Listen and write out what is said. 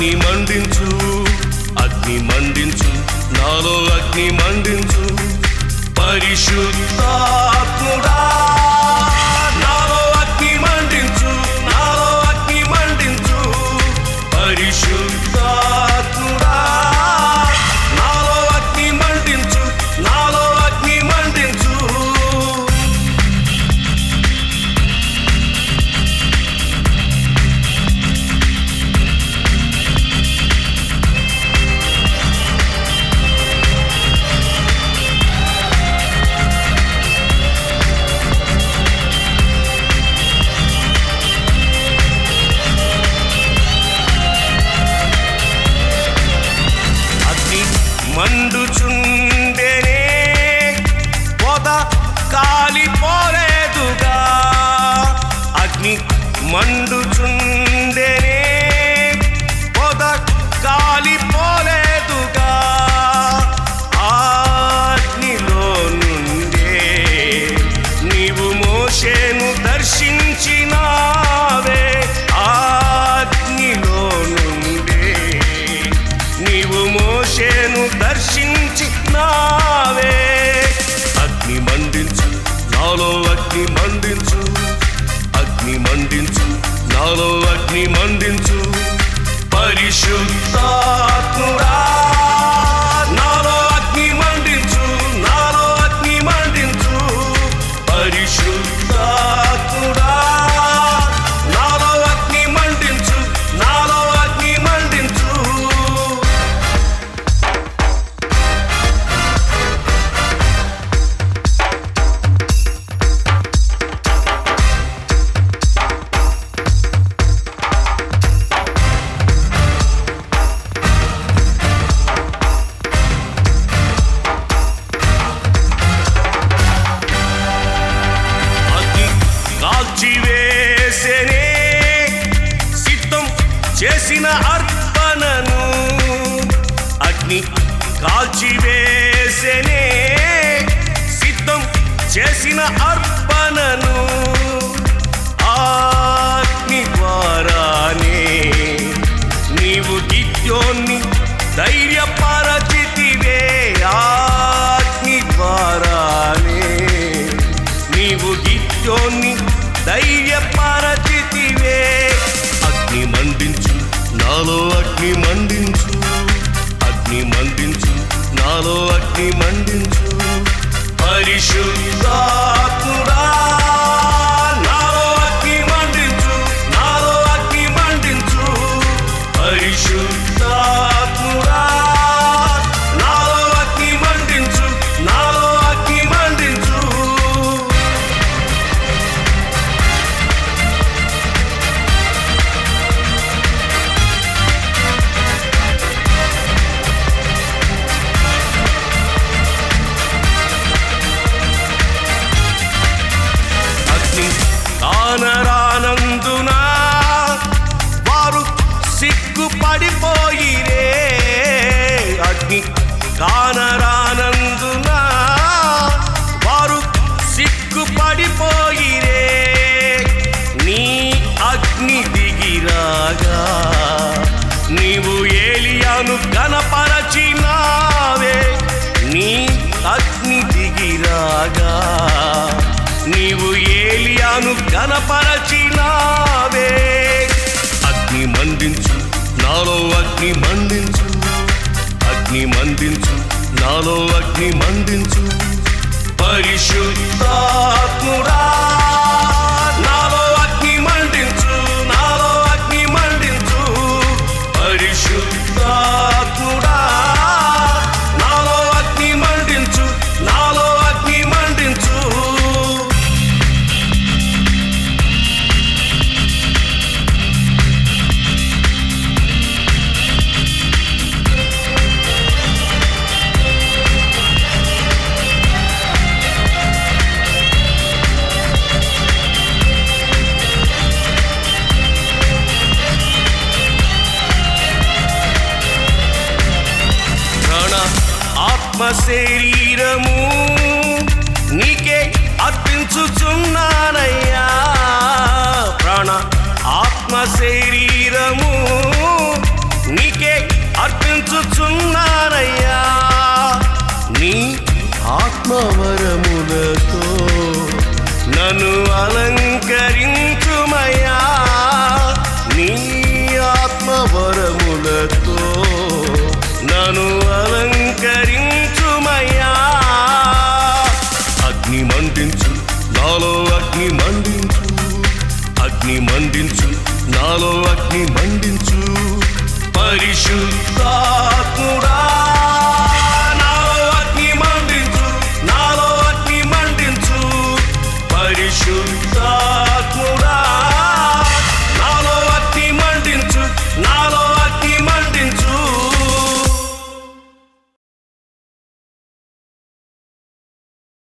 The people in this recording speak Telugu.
అగ్ని మండించు అగ్ని మండించు నాలో అగ్ని మండించు పరిశుద్ధాత్ముడా నాలో అగ్ని మండించు నాలో అగ్ని మండించు పరిశుద్ధాత్ముడా నాలో అగ్ని మండించు నాలో అగ్ని మండించు అగ్ని మండుచుండెనే పొద కాలిపోలేదుగా అగ్ని మండుచుండెనే పొద కాలిపోలేదుగా ఆ అగ్నిలో నుండే నీవు మోషేను దర్శించినావే ఆ అగ్నిలో నుండే నీవు మోషేను దర్శించినావే అగ్ని మండించు నాలో అగ్ని మండించు అగ్ని మండించు నాలో అగ్ని మండించు పరిశుద్ధాత్ముడా నాలో అగ్ని మండించు నాలో అగ్ని మండించు పరిశుద్ధాత్ముడా నాలో అగ్ని మండించు నాలో అగ్ని మండించు అగ్ని కాల్చివేసెనే సిద్ధం చేసిన అర్పణను అగ్ని కాల్చివేసెనే సిద్ధం చేసిన అర్పణను ఆ అగ్ని ద్వారానే నీవు గిద్యోన్ని ధైర్యపరచితివే ఆ అగ్ని ద్వారానే నీవు గిద్యోన్ని ధైర్యపరచితివే అగ్ని మండించు నాలో అగ్ని మండించు అగ్ని మండించు నాలో అగ్ని మండించు పరిశుద్ధాత్ముడా నాలో అగ్ని మండించు నాలో అగ్ని మండించు పరిశుద్ధాత్ముడా నాలో అగ్ని మండించు నాలో అగ్ని మండించు అగ్ని కానరానందున వారు సిగ్గుపడిపోయిరే అగ్ని కానరానందున వారు సిగ్గుపడిపోయిరే నీ అగ్ని దిగిరాగా నీవు ఏలియాను కనపరచినావే నీ అగ్ని దిగిరాగా నీవు ఏలియాను కనపరచినావే అగ్ని మండించు నాలో అగ్ని మండించు అగ్ని మండించు నాలో అగ్ని మండించు పరిశుద్ధాత్ముడా నాలో అగ్ని మండించు నాలో అగ్ని మండించు పరిశుద్ధాత్ముడా నాలో అగ్ని మండించు నాలో అగ్ని మండించు ప్రాణ ఆత్మ శరీరము నీకే అర్పించుచున్నానయ్యా ప్రాణ ఆత్మ శరీరము అర్పించుచున్నానయ్యా నీ ఆత్మవరములతో నన్ను అలంకరించుమయ్యా నీ ఆత్మవరములతో నన్ను అలంకరించుమయ్యా అగ్ని మండించు నాలో అగ్ని మండించు అగ్ని మండించు నాలో అగ్ని మండించు పరిశుద్ధాత్ముడా